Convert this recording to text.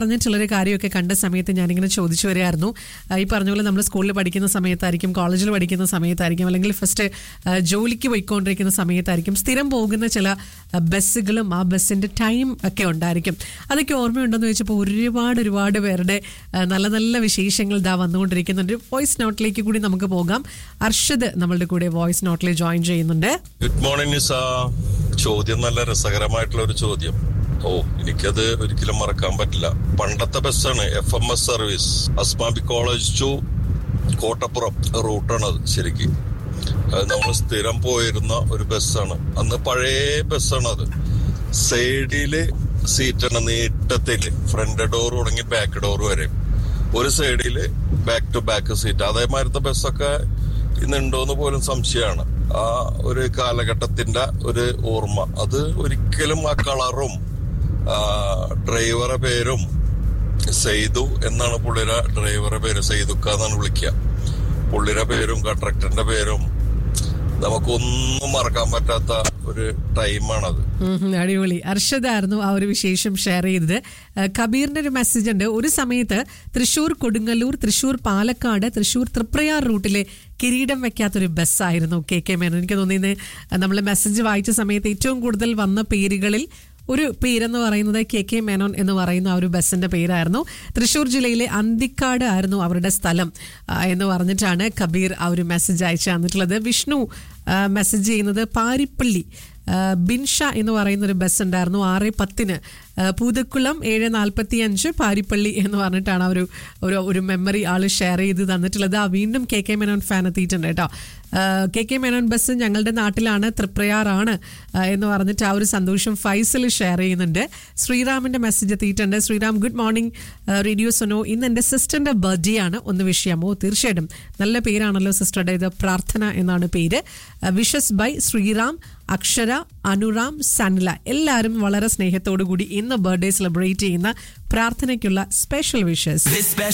പറഞ്ഞിട്ടുള്ളൊരു കാര്യമൊക്കെ കണ്ട സമയത്ത് ഞാനിങ്ങനെ ചോദിച്ചു വരികയായിരുന്നു ആ, ഈ പറഞ്ഞ പോലെ നമ്മൾ സ്കൂളിൽ പഠിക്കുന്ന സമയത്തായിരിക്കും കോളേജിൽ പഠിക്കുന്ന സമയത്തായിരിക്കും അല്ലെങ്കിൽ ഫസ്റ്റ് ആ, ജോലിക്ക് പോയിക്കൊണ്ടിരിക്കുന്ന സമയത്തായിരിക്കും സ്ഥിരം പോകുന്ന ചില ആ, ബസ്സുകളും ആ ബസ്സിന്റെ ടൈം ഒക്കെ ഉണ്ടായിരിക്കും അതൊക്കെ ഓർമ്മയുണ്ടെന്ന് വെച്ചപ്പോൾ ഒരുപാട് ഒരുപാട് പേരുടെ ആ, നല്ല നല്ല വിശേഷങ്ങൾ ഇതാ വന്നുകൊണ്ടിരിക്കുന്നുണ്ട് വോയിസ് നോട്ടിലേക്ക് കൂടി നമുക്ക് പോകാം അർഷദ് നമ്മളുടെ കൂടെ വോയിസ് നോട്ടിൽ ജോയിൻ ചെയ്യുന്നുണ്ട് ഗുഡ് മോർണിംഗ് നിസ ചോദ്യം നല്ല രസകരമായിട്ടുള്ള ഒരു ചോദ്യം ഓ എനിക്കത് ഒരിക്കലും മറക്കാൻ പറ്റില്ല പണ്ടത്തെ ബസ്സാണ് F M S service Asmabi college to Kottappuram റൂട്ടാണത് ശരിക്കും അത് നമ്മൾ സ്ഥിരം പോയിരുന്ന ഒരു ബസ്സാണ് അന്ന് പഴയ ബസ്സാണ് അത് സൈഡില് സീറ്റാണ് നീട്ടത്തില് ഫ്രണ്ട് ഡോർ തുടങ്ങി ബാക്ക് ഡോർ വരെ ഒരു സൈഡില് ബാക്ക് ടു ബാക്ക് സീറ്റ് അതേമാതിരത്തെ ബസ്സൊക്കെ ഇന്നുണ്ടോന്ന് പോലും സംശയമാണ് ആ ഒരു കാലഘട്ടത്തിന്റെ ഒരു ഓർമ്മ അത് ഒരിക്കലും ആ കളറും ആ ഡ്രൈവറെ പേരും സെയ്തു എന്നാണ് പുള്ളിയുടെ ഡ്രൈവറെ പേര് സെയ്തുക്ക എന്നാണ് വിളിക്കുക പുള്ളിയുടെ പേരും കൺട്രക്ടറിന്റെ പേരും നമുക്കൊന്നും മറക്കാൻ പറ്റാത്ത ഒരു ടൈമാണത് ഉം, അടിപൊളി അർഷദായിരുന്നു ആ ഒരു വിശേഷം ഷെയർ ചെയ്തത് ആ, കബീറിന്റെ ഒരു മെസ്സേജ് ഉണ്ട് ഒരു സമയത്ത് തൃശൂർ കൊടുങ്ങല്ലൂർ തൃശൂർ പാലക്കാട് തൃശൂർ തൃപ്രയാർ റൂട്ടിലെ കിരീടം വെക്കാത്തൊരു ബസ്സായിരുന്നു കെ കെ മേനോൻ എനിക്ക് തോന്നിയത് നമ്മൾ മെസ്സേജ് വായിച്ച സമയത്ത് ഏറ്റവും കൂടുതൽ വന്ന പേരുകളിൽ ഒരു പേരെന്ന് പറയുന്നത് കെ കെ മേനോൻ എന്ന് പറയുന്ന ആ ഒരു ബസ്സിന്റെ പേരായിരുന്നു തൃശൂർ ജില്ലയിലെ അന്തിക്കാട് ആയിരുന്നു അവരുടെ സ്ഥലം ആ, എന്ന് പറഞ്ഞിട്ടാണ് കബീർ ആ ഒരു മെസ്സേജ് അയച്ചു തന്നിട്ടുള്ളത് വിഷ്ണു ആ, മെസ്സേജ് ചെയ്യുന്നത് പാരിപ്പള്ളി ആ, ബിൻഷ എന്ന് പറയുന്ന ഒരു ബസ് ഉണ്ടായിരുന്നു ആറ് പത്തിന് ആ, പൂതക്കുളം ഏഴ് നാൽപ്പത്തി അഞ്ച് പാരിപ്പള്ളി എന്ന് പറഞ്ഞിട്ടാണ് ആ ഒരു ഒരു ഒരു മെമ്മറി ആള് ഷെയർ ചെയ്ത് തന്നിട്ടുള്ളത് ആ വീണ്ടും കെ കെ മേനോൻ ഫാൻ എത്തിയിട്ടുണ്ട് കേട്ടോ ആ, കെ കെ മേനോൻ ബസ് ഞങ്ങളുടെ നാട്ടിലാണ് തൃപ്രയാറാണ് ആ, എന്ന് പറഞ്ഞിട്ട് ആ ഒരു സന്തോഷം ഫൈസൽ ഷെയർ ചെയ്യുന്നുണ്ട് ശ്രീറാമിന്റെ മെസ്സേജ് എത്തിയിട്ടുണ്ട് Sriram good morning radio Sono ഇന്ന് എൻ്റെ സിസ്റ്ററിന്റെ ബർത്ത്ഡേ ആണ് ഒന്ന് വിഷയമോ തീർച്ചയായിട്ടും നല്ല പേരാണല്ലോ സിസ്റ്ററുടെ ഇത് പ്രാർത്ഥന എന്നാണ് പേര് വിഷസ് ബൈ ശ്രീറാം അക്ഷര അനുറാം സനില എല്ലാവരും വളരെ സ്നേഹത്തോടു കൂടി ഇന്ന് ബർത്ത്ഡേ സെലിബ്രേറ്റ് ചെയ്യുന്ന പ്രാർത്ഥനയ്ക്കുള്ള സ്പെഷ്യൽ വിഷസ് This special